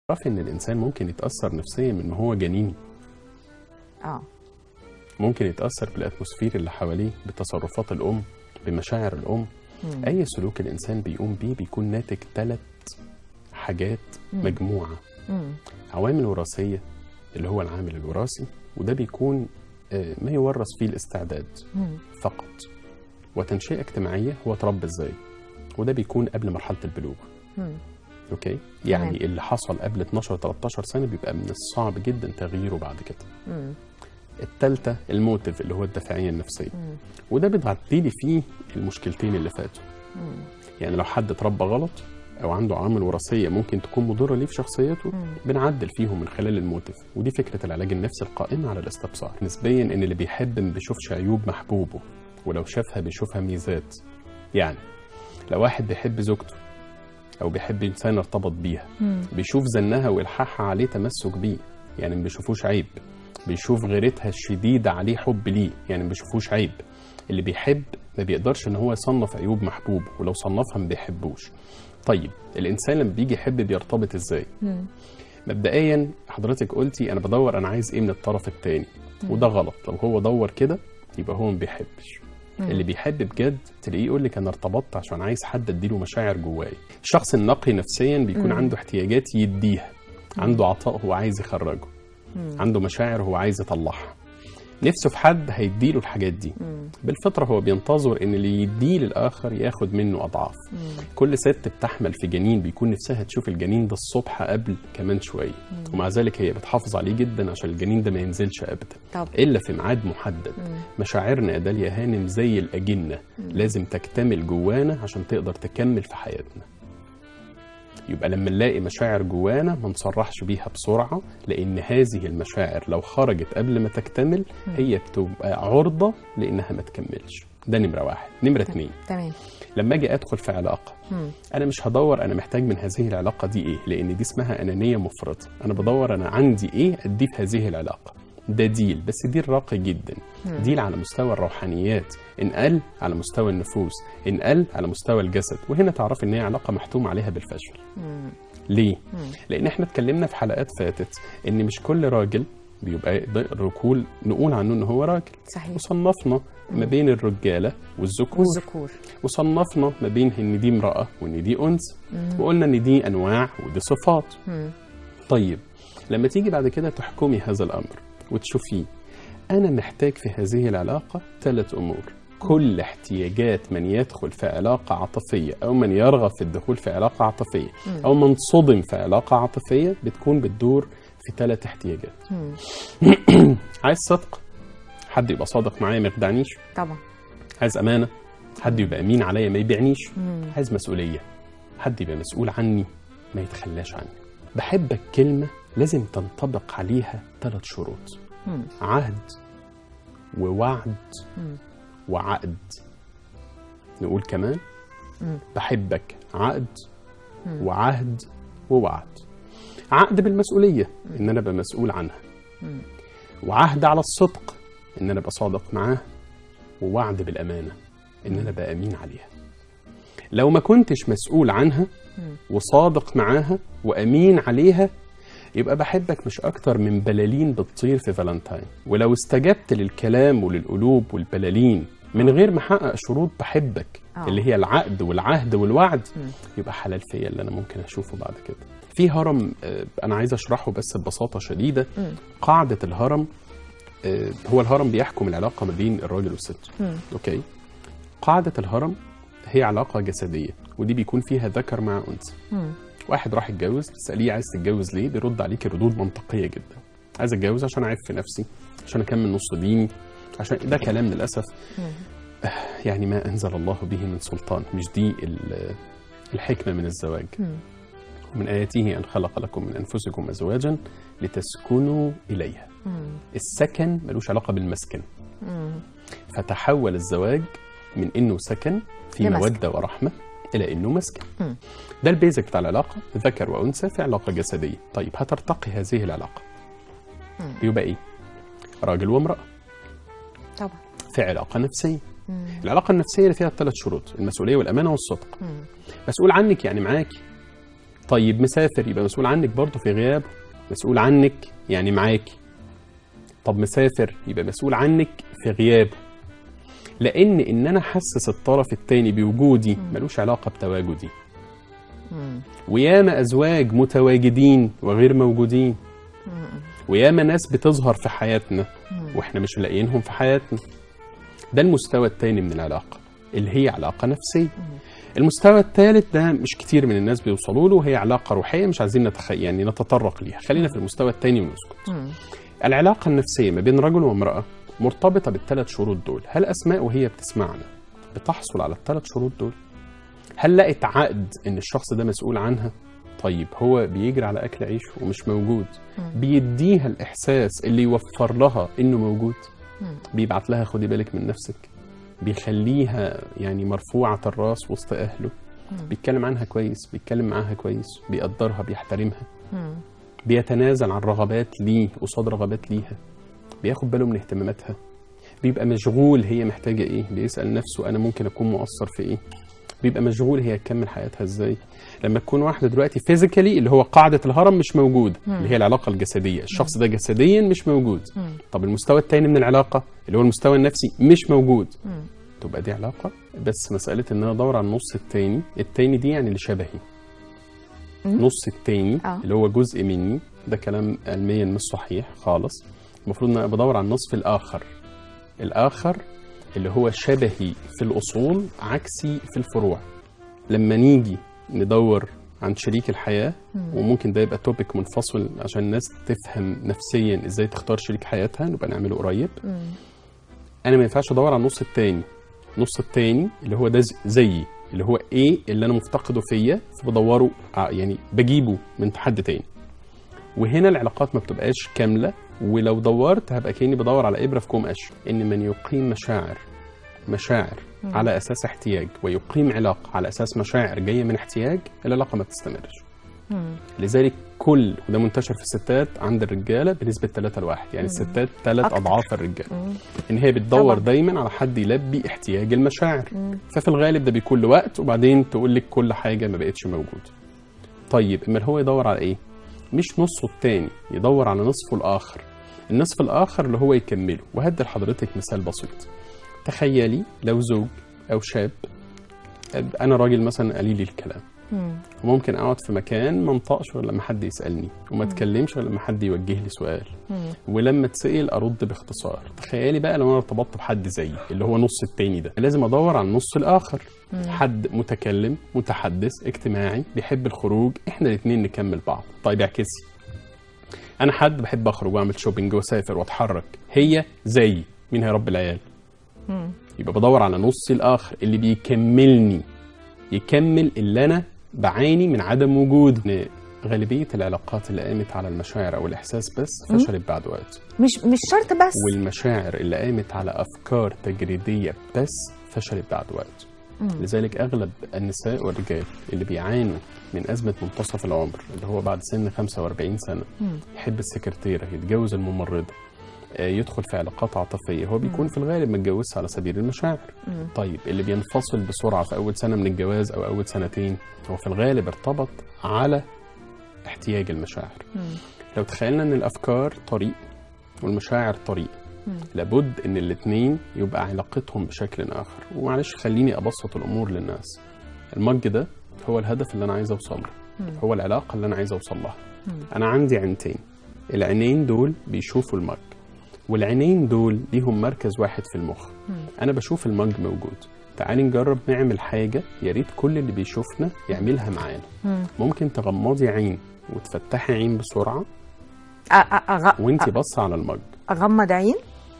تعرفي ان الانسان ممكن يتاثر نفسيا من ان هو جنيني اه ممكن يتاثر بالاتموسفير اللي حواليه بتصرفات الام بمشاعر الام اي سلوك الانسان بيقوم بيه بيكون ناتج ثلاث حاجات مجموعه مم. عوامل وراثيه اللي هو العامل الوراثي وده بيكون آه، ما يورث فيه الاستعداد مم. فقط وتنشئه اجتماعيه هو اتربى ازاي وده بيكون قبل مرحله البلوغ مم. اوكي يعني تمام. اللي حصل قبل 12 13 سنه بيبقى من الصعب جدا تغييره بعد كده مم. الثالثه الموتيف اللي هو الدافعيه النفسيه مم. وده بتعدي لي فيه المشكلتين اللي فاتوا مم. يعني لو حد اتربى غلط او عنده عوامل وراثيه ممكن تكون مضره ليه في شخصيته مم. بنعدل فيهم من خلال الموتيف ودي فكره العلاج النفسي القائمه على الاستبصار نسبيا ان اللي بيحب ما بيشوفش عيوب محبوبه ولو شافها بيشوفها ميزات يعني لو واحد بيحب زوجته او بيحب انسان ارتبط بيها مم. بيشوف زنها والحاحها عليه تمسك بيه يعني ما بيشوفوش عيب بيشوف غيرتها الشديدة عليه حب ليه يعني ما بيشوفوش عيب اللي بيحب ما بيقدرش ان هو يصنف عيوب محبوب ولو صنفها ما بيحبوش طيب الانسان لما بيجي يحب بيرتبط ازاي مم. مبدئيا حضرتك قلتي انا بدور انا عايز ايه من الطرف الثاني وده غلط لو هو دور كده يبقى هو ما بيحبش اللي بيحب بجد تلاقيه يقول لك انا ارتبطت عشان عايز حد اديله مشاعر جوايا الشخص النقي نفسيا بيكون مم. عنده احتياجات يديها عنده عطاء هو عايز يخرجه عنده مشاعر هو عايز يطلعها نفسه في حد هيديله الحاجات دي مم. بالفطره هو بينتظر ان اللي يديه للاخر ياخد منه اضعاف مم. كل ست بتحمل في جنين بيكون نفسها تشوف الجنين ده الصبح قبل كمان شويه ومع ذلك هي بتحافظ عليه جدا عشان الجنين ده ما ينزلش ابدا طب الا في ميعاد محدد مم. مشاعرنا يا داليا هانم زي الاجنه لازم تكتمل جوانا عشان تقدر تكمل في حياتنا يبقى لما نلاقي مشاعر جوانا ما نصرحش بيها بسرعه لان هذه المشاعر لو خرجت قبل ما تكتمل هي بتبقى عرضه لانها ما تكملش ده نمره واحد نمره اتنين تمام لما اجي ادخل في علاقه مم. انا مش هدور انا محتاج من هذه العلاقه دي ايه لان دي اسمها انانيه مفرطه انا بدور انا عندي ايه اديه في هذه العلاقه ده ديل بس ديل راقي جدا ديل على مستوى الروحانيات ان قل على مستوى النفوس ان قل على مستوى الجسد وهنا تعرف ان هي علاقه محتوم عليها بالفشل مم. ليه لان احنا اتكلمنا في حلقات فاتت ان مش كل راجل بيبقى يقدر نقول نقول عنه ان هو راجل صحيح وصنفنا ما بين الرجاله والذكور والذكور وصنفنا ما بين ان دي امراه وان دي انثى وقلنا ان دي انواع ودي صفات مم. طيب لما تيجي بعد كده تحكمي هذا الامر وتشوفيه انا محتاج في هذه العلاقه ثلاث امور كل احتياجات من يدخل في علاقه عاطفيه او من يرغب في الدخول في علاقه عاطفيه او من صدم في علاقه عاطفيه بتكون بتدور في ثلاث احتياجات مم. عايز صدق حد يبقى صادق معايا ما يخدعنيش طبعا عايز امانه حد يبقى امين عليا ما يبيعنيش مم. عايز مسؤوليه حد يبقى مسؤول عني ما يتخلاش عني بحبك كلمه لازم تنطبق عليها ثلاث شروط مم. عهد ووعد مم. وعقد نقول كمان مم. بحبك عقد وعهد ووعد عقد بالمسؤوليه ان انا ابقى مسؤول عنها مم. وعهد على الصدق ان انا ابقى صادق معاه ووعد بالامانه ان انا ابقى امين عليها لو ما كنتش مسؤول عنها وصادق معاها وامين عليها يبقى بحبك مش اكتر من بلالين بتطير في فالنتاين ولو استجبت للكلام وللقلوب والبلالين من غير ما احقق شروط بحبك آه. اللي هي العقد والعهد والوعد مم. يبقى حلال فيا اللي انا ممكن اشوفه بعد كده في هرم آه، انا عايز اشرحه بس ببساطه شديده مم. قاعده الهرم آه، هو الهرم بيحكم العلاقه ما بين الراجل والست مم. اوكي قاعده الهرم هي علاقه جسديه ودي بيكون فيها ذكر مع انثى مم. واحد راح يتجوز تساليه عايز تتجوز ليه بيرد عليك ردود منطقيه جدا عايز اتجوز عشان اعف في نفسي عشان اكمل نص ديني عشان ده كلام للاسف مم. آه، يعني ما انزل الله به من سلطان مش دي ال- الحكمه من الزواج مم. ومن اياته ان خلق لكم من انفسكم ازواجا لتسكنوا اليها مم. السكن ملوش علاقه بالمسكن مم. فتحول الزواج من انه سكن في لمسكن. موده ورحمه الى انه مسكن مم. ده البيزك بتاع العلاقه ذكر وانثى في علاقه جسديه طيب هترتقي هذه العلاقه مم. يبقى ايه راجل وامراه طبعا في علاقه نفسيه مم. العلاقه النفسيه اللي فيها ثلاث شروط المسؤوليه والامانه والصدق مم. مسؤول عنك يعني معاكي طيب مسافر يبقى مسؤول عنك برضه في غيابه مسؤول عنك يعني معاكي طب مسافر يبقى مسؤول عنك في غيابه لان ان انا احسس الطرف الثاني بوجودي ملوش علاقه بتواجدي مم. وياما ازواج متواجدين وغير موجودين وياما ناس بتظهر في حياتنا واحنا مش لاقيينهم في حياتنا ده المستوى الثاني من العلاقه اللي هي علاقه نفسيه المستوى الثالث ده مش كتير من الناس بيوصلوا له وهي علاقه روحيه مش عايزين نتخ... يعني نتطرق ليها خلينا في المستوى الثاني ونسكت مم. العلاقه النفسيه ما بين رجل وامراه مرتبطه بالثلاث شروط دول هل اسماء وهي بتسمعنا بتحصل على الثلاث شروط دول هل لقت عقد ان الشخص ده مسؤول عنها طيب هو بيجري على اكل عيشه ومش موجود بيديها الاحساس اللي يوفر لها انه موجود مم. بيبعت لها خدي بالك من نفسك بيخليها يعني مرفوعة الراس وسط أهله بيتكلم عنها كويس بيتكلم معاها كويس بيقدرها بيحترمها مم. بيتنازل عن رغبات ليه قصاد رغبات ليها بياخد باله من اهتماماتها بيبقى مشغول هي محتاجة ايه بيسأل نفسه أنا ممكن أكون مؤثر في ايه بيبقى مشغول هي تكمل حياتها ازاي لما تكون واحدة دلوقتي فيزيكالي اللي هو قاعدة الهرم مش موجود اللي هي العلاقة الجسدية الشخص ده جسديا مش موجود مم. طب المستوى الثاني من العلاقة اللي هو المستوى النفسي مش موجود مم. تبقى دي علاقة بس مسألة إن أنا أدور على النص التاني التاني دي يعني اللي شبهي مم. نص التاني آه. اللي هو جزء مني ده كلام علميا مش صحيح خالص المفروض إن أنا بدور على النصف الآخر الآخر اللي هو شبهي في الأصول عكسي في الفروع لما نيجي ندور عن شريك الحياة وممكن ده يبقى توبيك منفصل عشان الناس تفهم نفسيا ازاي تختار شريك حياتها نبقى نعمله قريب مم. انا ما ينفعش ادور على النص التاني النص التاني اللي هو ده ز- زيي اللي هو ايه اللي انا مفتقده فيا فبدوره ع- يعني بجيبه من حد تاني وهنا العلاقات ما بتبقاش كامله ولو دورت هبقى كاني بدور على ابره في كوم قش ان من يقيم مشاعر مشاعر على اساس احتياج ويقيم علاقه على اساس مشاعر جايه من احتياج العلاقه ما بتستمرش مم. لذلك كل وده منتشر في الستات عند الرجاله بنسبه 3 لواحد يعني الستات ثلاث أكتر. اضعاف الرجاله مم. ان هي بتدور طبعاً. دايما على حد يلبي احتياج المشاعر مم. ففي الغالب ده بيكون لوقت وبعدين تقول لك كل حاجه ما بقتش موجوده طيب اما هو يدور على ايه مش نصه التاني يدور على نصفه الاخر النصف الاخر اللي هو يكمله وهدي لحضرتك مثال بسيط تخيلي لو زوج او شاب انا راجل مثلا قليل الكلام مم. وممكن اقعد في مكان ما انطقش غير لما حد يسالني وما اتكلمش غير لما حد يوجه لي سؤال مم. ولما اتسال ارد باختصار تخيلي بقى لو انا ارتبطت بحد زيي اللي هو نص التاني ده لازم ادور على النص الاخر حد متكلم متحدث اجتماعي بيحب الخروج احنا الاثنين نكمل بعض طيب اعكسي انا حد بحب اخرج واعمل شوبينج واسافر واتحرك هي زيي مين هيربي العيال مم. يبقى بدور على نص الاخر اللي بيكملني يكمل اللي انا بعاني من عدم وجوده إن غالبيه العلاقات اللي قامت على المشاعر او الاحساس بس فشلت بعد وقت مش مش شرط بس والمشاعر اللي قامت على افكار تجريديه بس فشلت بعد وقت مم. لذلك اغلب النساء والرجال اللي بيعانوا من ازمه منتصف العمر اللي هو بعد سن 45 سنه مم. يحب السكرتيره يتجوز الممرضه آه، يدخل في علاقات عاطفيه هو بيكون في الغالب متجوزها على سبيل المشاعر مم. طيب اللي بينفصل بسرعه في اول سنه من الجواز او اول سنتين هو في الغالب ارتبط على احتياج المشاعر مم. لو تخيلنا ان الافكار طريق والمشاعر طريق مم. لابد ان الاثنين يبقى علاقتهم بشكل اخر ومعلش خليني ابسط الامور للناس المج ده هو الهدف اللي انا عايز اوصل له مم. هو العلاقه اللي انا عايز اوصل لها مم. انا عندي عينتين العينين دول بيشوفوا المج والعينين دول ليهم مركز واحد في المخ مم. انا بشوف المج موجود تعالي نجرب نعمل حاجه يا ريت كل اللي بيشوفنا يعملها معانا مم. ممكن تغمضي عين وتفتحي عين بسرعه أ- أ- أغ- وانت باصه على المج اغمض عين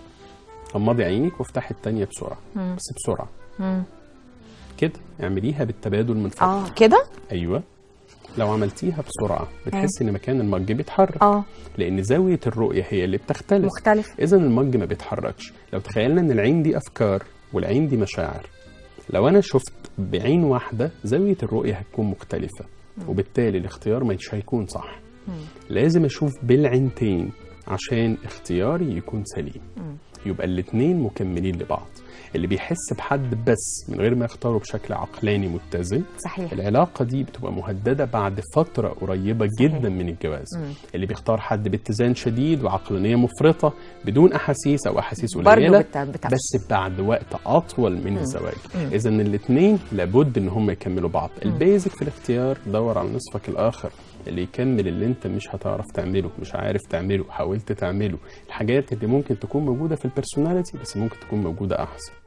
غمضي عينك وافتحي التانية بسرعه مم. بس بسرعه مم. كده اعمليها بالتبادل من فضلك اه كده ايوه لو عملتيها بسرعه بتحسي ان مكان المج بيتحرك اه لان زاويه الرؤيه هي اللي بتختلف مختلف اذا المج ما بيتحركش لو تخيلنا ان العين دي افكار والعين دي مشاعر لو انا شفت بعين واحده زاويه الرؤيه هتكون مختلفه وبالتالي الاختيار مش هيكون صح مم. لازم اشوف بالعينتين عشان اختياري يكون سليم مم. يبقى الاتنين مكملين لبعض اللي بيحس بحد بس من غير ما يختاره بشكل عقلاني متزن صحيح العلاقة دي بتبقى مهددة بعد فترة قريبة جدا من الجواز مم. اللي بيختار حد باتزان شديد وعقلانية مفرطة بدون أحاسيس أو أحاسيس برضه قليلة بت- بتفشل. بس بعد وقت أطول من الزواج مم. إذا الاثنين لابد إن هم يكملوا بعض البيزك في الاختيار دور على نصفك الآخر اللي يكمل اللي انت مش هتعرف تعمله مش عارف تعمله حاولت تعمله الحاجات اللي ممكن تكون موجودة في البرسوناليتي بس ممكن تكون موجودة أحسن